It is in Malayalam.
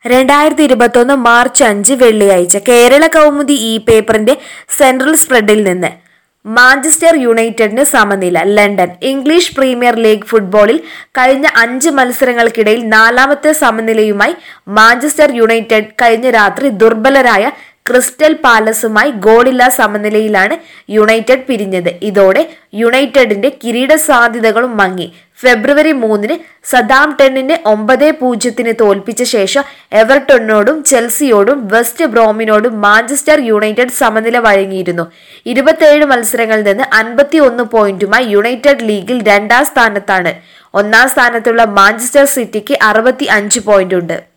രണ്ടായിരത്തി ഇരുപത്തൊന്ന് മാർച്ച് അഞ്ച് വെള്ളിയാഴ്ച കേരള കൗമുദി ഈ പേപ്പറിന്റെ സെൻട്രൽ സ്പ്രെഡിൽ നിന്ന് മാഞ്ചസ്റ്റർ യുണൈറ്റഡിന് സമനില ലണ്ടൻ ഇംഗ്ലീഷ് പ്രീമിയർ ലീഗ് ഫുട്ബോളിൽ കഴിഞ്ഞ അഞ്ച് മത്സരങ്ങൾക്കിടയിൽ നാലാമത്തെ സമനിലയുമായി മാഞ്ചസ്റ്റർ യുണൈറ്റഡ് കഴിഞ്ഞ രാത്രി ദുർബലരായ ക്രിസ്റ്റൽ പാലസുമായി ഗോളില്ലാ സമനിലയിലാണ് യുണൈറ്റഡ് പിരിഞ്ഞത് ഇതോടെ യുണൈറ്റഡിന്റെ കിരീട സാധ്യതകളും മങ്ങി ഫെബ്രുവരി മൂന്നിന് സദാം ടെന്നിനെ ഒമ്പത് പൂജ്യത്തിന് തോൽപ്പിച്ച ശേഷം എവർട്ടണിനോടും ചെൽസിയോടും വെസ്റ്റ് ബ്രോമിനോടും മാഞ്ചസ്റ്റർ യുണൈറ്റഡ് സമനില വഴങ്ങിയിരുന്നു ഇരുപത്തിയേഴ് മത്സരങ്ങളിൽ നിന്ന് അൻപത്തി ഒന്ന് പോയിന്റുമായി യുണൈറ്റഡ് ലീഗിൽ രണ്ടാം സ്ഥാനത്താണ് ഒന്നാം സ്ഥാനത്തുള്ള മാഞ്ചസ്റ്റർ സിറ്റിക്ക് അറുപത്തി അഞ്ച് പോയിന്റ് ഉണ്ട്